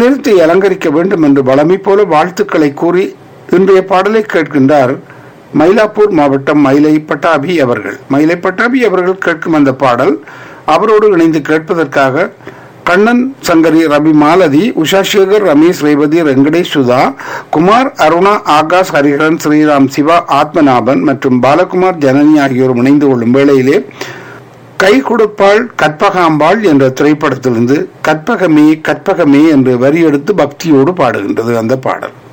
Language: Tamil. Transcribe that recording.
நேரத்தை அலங்கரிக்க வேண்டும் என்று வளமை போல வாழ்த்துக்களை கூறி இன்றைய பாடலை கேட்கின்றார் மயிலாப்பூர் மாவட்டம் மயிலை பட்டாபி அவர்கள் மயிலை பட்டாபி அவர்கள் கேட்கும் அந்த பாடல் அவரோடு இணைந்து கேட்பதற்காக கண்ணன் சங்கரி ரவி மாலதி உஷா சேகர் ரமேஷ் ரேவதி வெங்கடேஷ் சுதா குமார் அருணா ஆகாஷ் ஹரிஹரன் ஸ்ரீராம் சிவா ஆத்மநாபன் மற்றும் பாலகுமார் ஜனனி ஆகியோர் இணைந்து கொள்ளும் வேளையிலே கை கொடுப்பாள் கற்பகாம்பாள் என்ற திரைப்படத்திலிருந்து கற்பகமே கற்பகமே என்று வரி எடுத்து பக்தியோடு பாடுகின்றது அந்த பாடல்